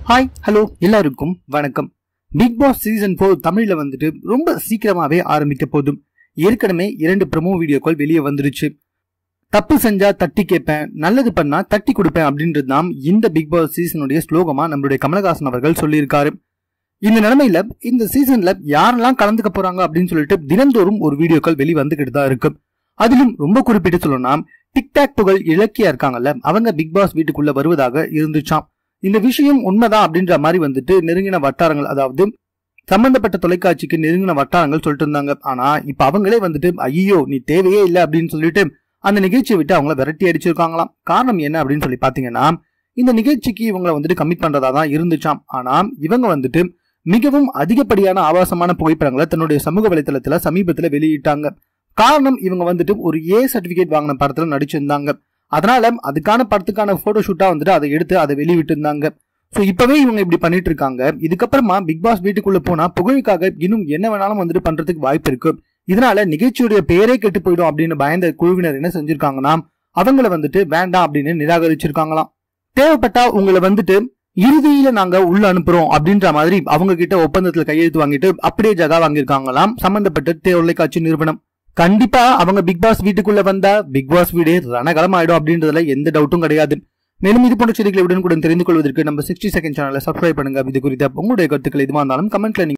hi hello எல்லாருக்கும் வணக்கம் big Boss season four தமிழ்ல வந்துட்டு ரொம்ப சீக்கிரமாவே ஆரம்பிக்க போதும் ஏற்கனவே இரண்டு ப்ரமோ வீடியோக்கள் வெளியே வந்துருச்சு தப்பு செஞ்சா தட்டி கேட்பேன் நல்லது பண்ணா தட்டி கொடுப்பேன் அப்படின்றது தான் இந்த பிக் பாஸ் சீசனுடைய ஸ்லோகமா நம்மளுடைய கமலஹாசன் அவர்கள் சொல்லியிருக்காரு இந்த நிலைமையில இந்த சீசன்ல யாரெல்லாம் கலந்துக்க போறாங்க அப்படின்னு சொல்லிட்டு தினந்தோறும் ஒரு வீடியோக்கள் வெளி வந்துகிட்டு தான் இருக்கு அதிலும் ரொம்ப குறிப்பிட்டு சொல்லணும்னா டிக்டாக் புகழ் இலக்கியா இருக்காங்கல்ல அவங்க பிக் பாஸ் வீட்டுக்குள்ள வருவதாக இருந்துச்சாம் இந்த விஷயம் உண்மைதான் அப்படின்ற மாதிரி வந்துட்டு நெருங்கின வட்டாரங்கள் அதாவது சம்பந்தப்பட்ட தொலைக்காட்சிக்கு நெருங்கின வட்டாரங்கள் சொல்லிட்டு இருந்தாங்க ஆனா இப்ப அவங்களே வந்துட்டு ஐயோ நீ தேவையே இல்லை அப்படின்னு சொல்லிட்டு அந்த நிகழ்ச்சியை விட்டு அவங்கள விரட்டி அடிச்சிருக்காங்களாம் காரணம் என்ன அப்படின்னு சொல்லி பாத்தீங்கன்னா இந்த நிகழ்ச்சிக்கு இவங்களை வந்துட்டு கமிட் பண்றதா தான் இருந்துச்சாம் ஆனா இவங்க வந்துட்டு மிகவும் அதிகப்படியான ஆபாசமான புகைப்படங்களை தன்னுடைய சமூக வலைத்தளத்துல சமீபத்துல வெளியிட்டாங்க காரணம் இவங்க வந்துட்டு ஒரு ஏ சர்டிபிகேட் வாங்கின படத்துல நடிச்சிருந்தாங்க அதனால அதுக்கான படத்துக்கான போட்டோ ஷூட்டா வந்துட்டு அதை எடுத்து அதை வெளியிட்டு இருந்தாங்க ஸோ இப்பவே இவங்க இப்படி பண்ணிட்டு இருக்காங்க இதுக்கப்புறமா பிக் பாஸ் வீட்டுக்குள்ள போனா புகழுக்காக இன்னும் என்ன வேணாலும் வந்துட்டு பண்றதுக்கு வாய்ப்பு இருக்கு இதனால நிகழ்ச்சியுடைய பேரே கெட்டு போயிடும் அப்படின்னு பயந்த குழுவினர் என்ன செஞ்சிருக்காங்கன்னா அவங்கள வந்துட்டு வேண்டாம் அப்படின்னு நிராகரிச்சிருக்காங்களாம் தேவைப்பட்டா உங்களை வந்துட்டு இறுதியில நாங்க உள்ள அனுப்புறோம் அப்படின்ற மாதிரி அவங்க கிட்ட ஒப்பந்தத்துல கையெழுத்து வாங்கிட்டு அப்படியே ஜகா வாங்கியிருக்காங்களாம் சம்பந்தப்பட்ட தொலைக்காட்சி நிறுவனம் கண்டிப்பா அவங்க பிக் பாஸ் வீட்டுக்குள்ள வந்தா பிக் பாஸ் வீடே ரணகலம் ஆயிடும் அப்படின்றதுல எந்த டவுட்டும் கிடையாது மேலும் இது போன்ற செய்திகளை உடனுக்குடன் தெரிந்து கொள்வதற்கு நம்ம சிக்ஸ்டி செகண்ட் சேனலை சப்ஸ்கிரைப் பண்ணுங்க இது குறித்த உங்களுடைய கருத்துக்கள் எதுவாக இருந்தாலும் கமெண்ட்ல நீங்க